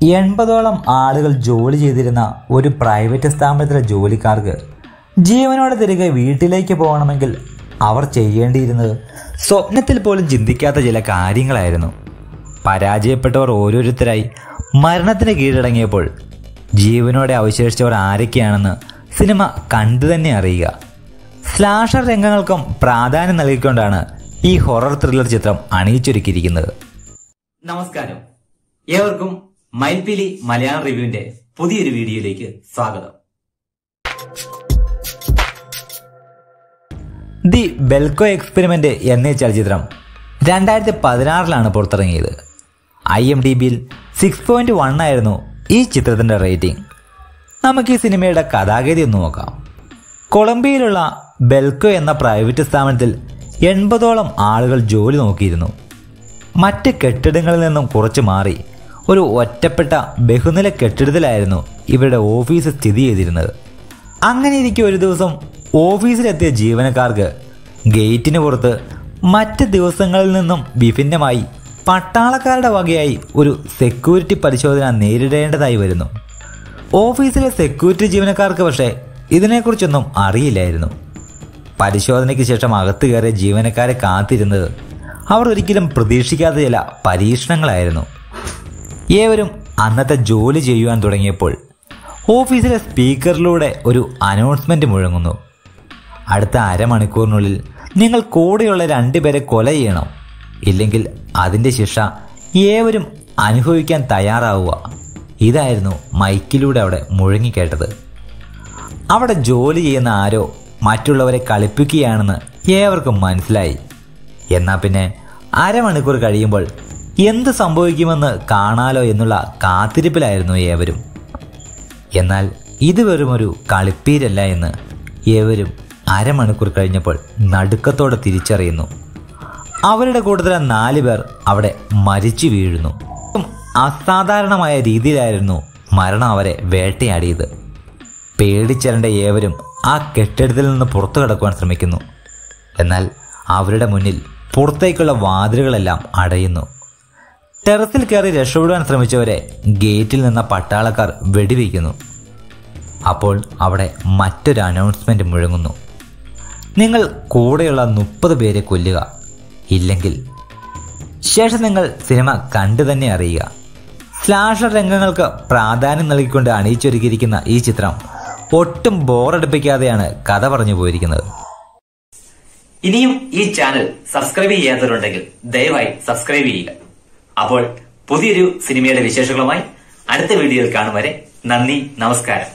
എൺപതോളം ആളുകൾ ജോലി ചെയ്തിരുന്ന ഒരു പ്രൈവറ്റ് സ്ഥാപനത്തിലെ ജോലിക്കാർക്ക് ജീവനോടെ തിരികെ വീട്ടിലേക്ക് പോകണമെങ്കിൽ അവർ ചെയ്യേണ്ടിയിരുന്നത് സ്വപ്നത്തിൽ പോലും ചിന്തിക്കാത്ത ചില കാര്യങ്ങളായിരുന്നു പരാജയപ്പെട്ടവർ ഓരോരുത്തരായി മരണത്തിന് കീഴടങ്ങിയപ്പോൾ ജീവനോടെ അവശേഷിച്ചവർ ആരൊക്കെയാണെന്ന് സിനിമ കണ്ടു തന്നെ അറിയുക സ്ലാഷർ രംഗങ്ങൾക്കും പ്രാധാന്യം നൽകിക്കൊണ്ടാണ് ഈ ഹൊറർ ത്രില്ലർ ചിത്രം അണിയിച്ചൊരുക്കിയിരിക്കുന്നത് നമസ്കാരം ഏവർക്കും മൈൽപിലി മലയാളം റിവ്യൂവിന്റെ പുതിയൊരു വീഡിയോയിലേക്ക് സ്വാഗതം ദി ബെൽക്കോ എക്സ്പെരിമെന്റ് എന്നീ ചലച്ചിത്രം രണ്ടായിരത്തി പതിനാറിലാണ് പുറത്തിറങ്ങിയത് ഐ എം ഡി ബിയിൽ സിക്സ് പോയിന്റ് വൺ ആയിരുന്നു ഈ ചിത്രത്തിന്റെ റേറ്റിംഗ് നമുക്ക് ഈ സിനിമയുടെ കഥാഗതി ഒന്ന് നോക്കാം കൊളംബിയയിലുള്ള ബെൽക്കോ എന്ന പ്രൈവറ്റ് സ്ഥാപനത്തിൽ എൺപതോളം ആളുകൾ ജോലി നോക്കിയിരുന്നു മറ്റ് കെട്ടിടങ്ങളിൽ നിന്നും കുറച്ച് മാറി ഒരു ഒറ്റപ്പെട്ട ബഹുനില കെട്ടിടത്തിലായിരുന്നു ഇവരുടെ ഓഫീസ് സ്ഥിതി ചെയ്തിരുന്നത് അങ്ങനെ ഇരിക്കെ ഒരു ദിവസം ഓഫീസിലെത്തിയ ജീവനക്കാർക്ക് ഗേറ്റിന് പുറത്ത് മറ്റ് ദിവസങ്ങളിൽ നിന്നും വിഭിന്നമായി പട്ടാളക്കാരുടെ വകയായി ഒരു സെക്യൂരിറ്റി പരിശോധന നേരിടേണ്ടതായി വരുന്നു ഓഫീസിലെ സെക്യൂരിറ്റി ജീവനക്കാർക്ക് പക്ഷേ ഇതിനെക്കുറിച്ചൊന്നും അറിയില്ലായിരുന്നു പരിശോധനയ്ക്ക് ശേഷം അകത്ത് കയറിയ ജീവനക്കാരെ കാത്തിരുന്നത് അവർ ഒരിക്കലും പ്രതീക്ഷിക്കാത്ത ചില പരീക്ഷണങ്ങളായിരുന്നു ഏവരും അന്നത്തെ ജോലി ചെയ്യുവാൻ തുടങ്ങിയപ്പോൾ ഓഫീസിലെ സ്പീക്കറിലൂടെ ഒരു അനൗൺസ്മെന്റ് മുഴങ്ങുന്നു അടുത്ത അരമണിക്കൂറിനുള്ളിൽ നിങ്ങൾ കൂടെയുള്ള രണ്ടുപേരെ കൊല ചെയ്യണം ഇല്ലെങ്കിൽ അതിന്റെ ശിക്ഷ ഏവരും അനുഭവിക്കാൻ തയ്യാറാവുക ഇതായിരുന്നു മൈക്കിലൂടെ അവിടെ മുഴങ്ങിക്കേട്ടത് അവിടെ ജോലി ചെയ്യുന്ന ആരോ മറ്റുള്ളവരെ കളിപ്പിക്കുകയാണെന്ന് ഏവർക്കും മനസ്സിലായി എന്നാൽ പിന്നെ അരമണിക്കൂർ കഴിയുമ്പോൾ എന്ത് സംഭവിക്കുമെന്ന് കാണാലോ എന്നുള്ള കാത്തിരിപ്പിലായിരുന്നു ഏവരും എന്നാൽ ഇത് വെറുമൊരു കളിപ്പീരല്ല എന്ന് ഏവരും അരമണിക്കൂർ കഴിഞ്ഞപ്പോൾ നടുക്കത്തോടെ തിരിച്ചറിയുന്നു അവരുടെ കൂട്ടത്തിലെ നാല് പേർ അവിടെ മരിച്ചു വീഴുന്നു അസാധാരണമായ രീതിയിലായിരുന്നു മരണം അവരെ വേട്ടയാടിയത് പേടിച്ചരണ്ട ഏവരും ആ കെട്ടിടത്തിൽ നിന്ന് പുറത്തു കടക്കുവാൻ ശ്രമിക്കുന്നു എന്നാൽ അവരുടെ മുന്നിൽ പുറത്തേക്കുള്ള വാതിലുകളെല്ലാം അടയുന്നു ടെറസിൽ കയറി രക്ഷപ്പെടുവാൻ ശ്രമിച്ചവരെ ഗേറ്റിൽ നിന്ന പട്ടാളക്കാർ വെടിവെക്കുന്നു അപ്പോൾ അവിടെ മറ്റൊരു അനൗൺസ്മെന്റ് മുഴങ്ങുന്നു നിങ്ങൾ കൂടെയുള്ള മുപ്പത് പേരെ കൊല്ലുക ഇല്ലെങ്കിൽ ശേഷം നിങ്ങൾ സിനിമ കണ്ടു തന്നെ അറിയുക സ്ലാഷർ രംഗങ്ങൾക്ക് പ്രാധാന്യം നൽകിക്കൊണ്ട് അണിയിച്ചൊരുക്കിയിരിക്കുന്ന ഈ ചിത്രം ഒട്ടും ബോറടിപ്പിക്കാതെയാണ് കഥ പറഞ്ഞു പോയിരിക്കുന്നത് ഇനിയും ഈ ചാനൽ സബ്സ്ക്രൈബ് ചെയ്യാത്തവരുണ്ടെങ്കിൽ ദയവായി സബ്സ്ക്രൈബ് ചെയ്യുക അപ്പോൾ പുതിയൊരു സിനിമയുടെ വിശേഷങ്ങളുമായി അടുത്ത വീഡിയോയിൽ കാണും വരെ നന്ദി നമസ്കാരം